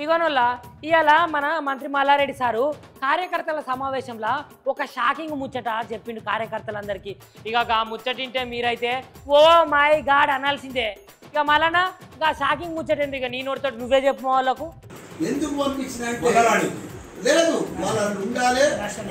ఇగోనోళ్ళ ఇవాళ మన మంత్రి మల్లారెడ్డి సారు కార్యకర్తల సమావేశంలో ఒక షాకింగ్ ముచ్చట చెప్పిండు కార్యకర్తలందరికీ ఇక ఆ ముచ్చటింటే మీరైతే ఓ మై గాడ్ అనాల్సిందే ఇక మళ్ళా ఇక షాకింగ్ ముచ్చట ఏంది ఇక నీ నోటితో నువ్వే చెప్పు మా వాళ్ళకు ఎందుకు పంపించిన మొదలాడి. లేదు వాళ్ళని ఉండాలి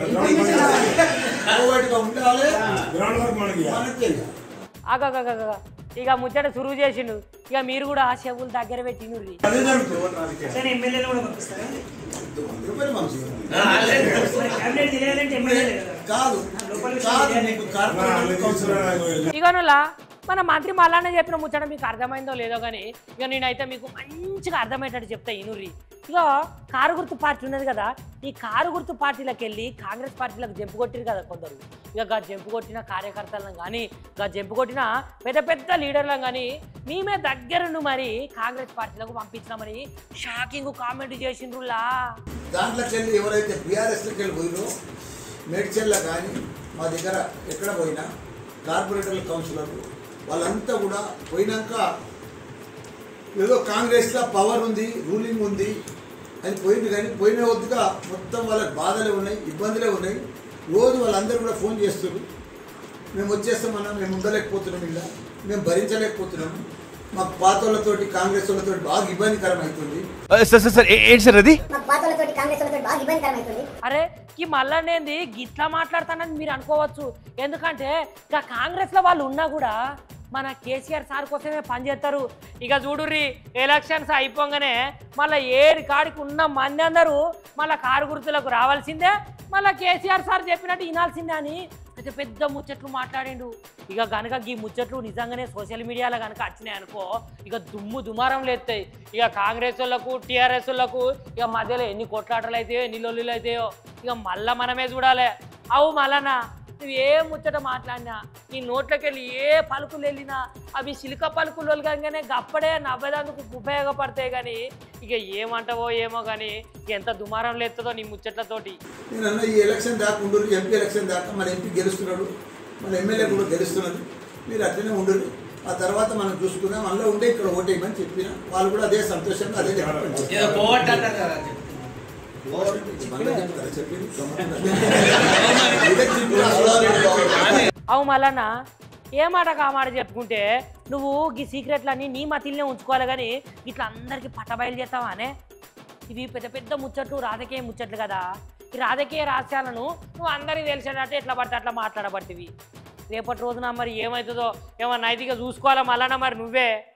కోవైట్గా ఉండాలి గ్రౌండ్ వర్క్ మనకి మనకు తెలియాలి ఆగగగగ ఇక ముచ్చట సురువు చేసిండు ఇక మీరు కూడా ఆ చెవులు దగ్గర పెట్టినుర్రి అదే జరుగుతుంది రాజకీయాలు. సరే ఎమ్మెల్యేలు కూడా పంపిస్తారా వంద రూపాయలు మంచిగా మరి క్యాబినెట్ తెలియాలంటే ఎమ్మెల్యేలే కదా కాదు కాదు నీకు మన కార్పొరేట్ అన్ని కౌన్సిలర్ తీసుకురావడానికి ఇగనులా మన మంత్రి మళ్ళానే చెప్పిన ముచ్చట మీకు అర్థమైందో లేదో కానీ ఇక నేనైతే మీకు మంచిగా అర్థమయ్యేటట్టు చెప్తా ఇనుర్రి ఇక కారు గుర్తు పార్టీ ఉన్నది కదా ఈ కారు గుర్తు పార్టీలకు వెళ్ళి కాంగ్రెస్ పార్టీలకు జంపు కొట్టిరు కదా కొందరు ఇక గా జంపు కొట్టిన కార్యకర్తలను కానీ గా జంపు కొట్టిన పెద్ద పెద్ద లీడర్లను కానీ మేమే దగ్గరుండి మరి కాంగ్రెస్ పార్టీలకు పంపించినామని షాకింగ్ కామెంట్ చేసిండ్రులా దాంట్లోకి వెళ్ళి ఎవరైతే బీఆర్ఎస్లోకి వెళ్ళి పోయినో మేడ్చల్ల కానీ మా దగ్గర ఎక్కడ పోయినా కార్పొరేటర్ల కౌన్సిలర్లు వాళ్ళంతా కూడా పోయినాక ఏదో కాంగ్రెస్లో పవర్ ఉంది రూలింగ్ ఉంది అని పోయింది కానీ పోయిన వద్దుగా మొత్తం వాళ్ళకి బాధలే ఉన్నాయి ఇబ్బందులే ఉన్నాయి రోజు వాళ్ళందరూ కూడా ఫోన్ చేస్తారు మేము వచ్చేస్తామన్నా మేము ఉండలేకపోతున్నాం ఇలా మేము భరించలేకపోతున్నాము మాకు పాత వాళ్ళతోటి కాంగ్రెస్ వాళ్ళతోటి బాగా ఇబ్బందికరం అవుతుంది సార్ సార్ సార్ ఏ- ఏంటి సార్ అది మా పాతలతోటి కాంగ్రెస్ వాళ్ళతో బాగా ఇబ్బందికరం అవుతుంది అరే ఈ మళ్ళనేంది గిట్లా మాట్లాడతానని మీరు అనుకోవచ్చు ఎందుకంటే ఇక కాంగ్రెస్లో వాళ్ళు ఉన్నా కూడా మన కేసీఆర్ సార్ కోసమే పనిచేస్తారు ఇక చూడుర్రి ఎలక్షన్స్ అయిపోగానే మళ్ళీ ఏడు కాడికి ఉన్న మంది అందరూ మళ్ళీ కారు గుర్తులకు రావాల్సిందే మళ్ళీ కేసీఆర్ సార్ చెప్పినట్టు వినాల్సిందే అని పెద్ద పెద్ద ముచ్చట్లు మాట్లాడిండు ఇక గనక ఈ ముచ్చట్లు నిజంగానే సోషల్ మీడియాలో కనుక వచ్చినాయి అనుకో ఇక దుమ్ము దుమారం లేస్తాయి ఇక కాంగ్రెస్ వాళ్ళకు టీఆర్ఎస్ వాళ్ళకు ఇక మధ్యలో ఎన్ని కొట్లాటలు అవుతాయో ఎన్ని లొల్లులు అవుతాయో ఇక మళ్ళా మనమే చూడాలి అవు మళ్ళనా నువ్వు ఏ ముచ్చట మాట్లాడినా నీ నోట్లోకి వెళ్ళి ఏ పలుకులు వెళ్ళినా అవి సిలిక పలుకులు కాగానే గప్పడే నవ్వేదానికి ఉపయోగపడతాయి కానీ ఇక ఏమంటావో ఏమో కానీ ఎంత దుమారం లేస్తుందో నీ ముచ్చట్లతోటి నేను అన్న ఈ ఎలక్షన్ దాకా ఉండరు ఎంపీ ఎలక్షన్ దాకా మన ఎంపీ గెలుస్తున్నాడు మన ఎమ్మెల్యే కూడా గెలుస్తున్నది మీరు అట్లనే ఉండరు ఆ తర్వాత మనం చూసుకుందాం అందులో ఉండే ఇక్కడ ఓటేయమని చెప్పిన వాళ్ళు కూడా అదే సంతోషంగా అదే చెప్పండి ఏదో కోవట్ అంటారు కదా మళ్ళీ చెప్తారా చెప్పింది ఇదే చెప్పిన అసలు అవు మళ్ళా ఏ మాట కామాట చెప్పుకుంటే నువ్వు ఈ సీక్రెట్లన్నీ నీ మతిల్నే ఉంచుకోవాలి కానీ ఇట్లా అందరికీ పట్టబయలు చేస్తావానే ఇవి పెద్ద పెద్ద ముచ్చట్లు రాజకీయ ముచ్చట్లు కదా ఈ రాజకీయ రహస్యాలను నువ్వు అందరికీ తెలిసేటట్టు ఎట్లా పడితే అట్లా మాట్లాడబడుతుంది రేపటి రోజున మరి ఏమవుతుందో ఏమో నైతిగా చూసుకోవాలా మళ్ళా మరి నువ్వే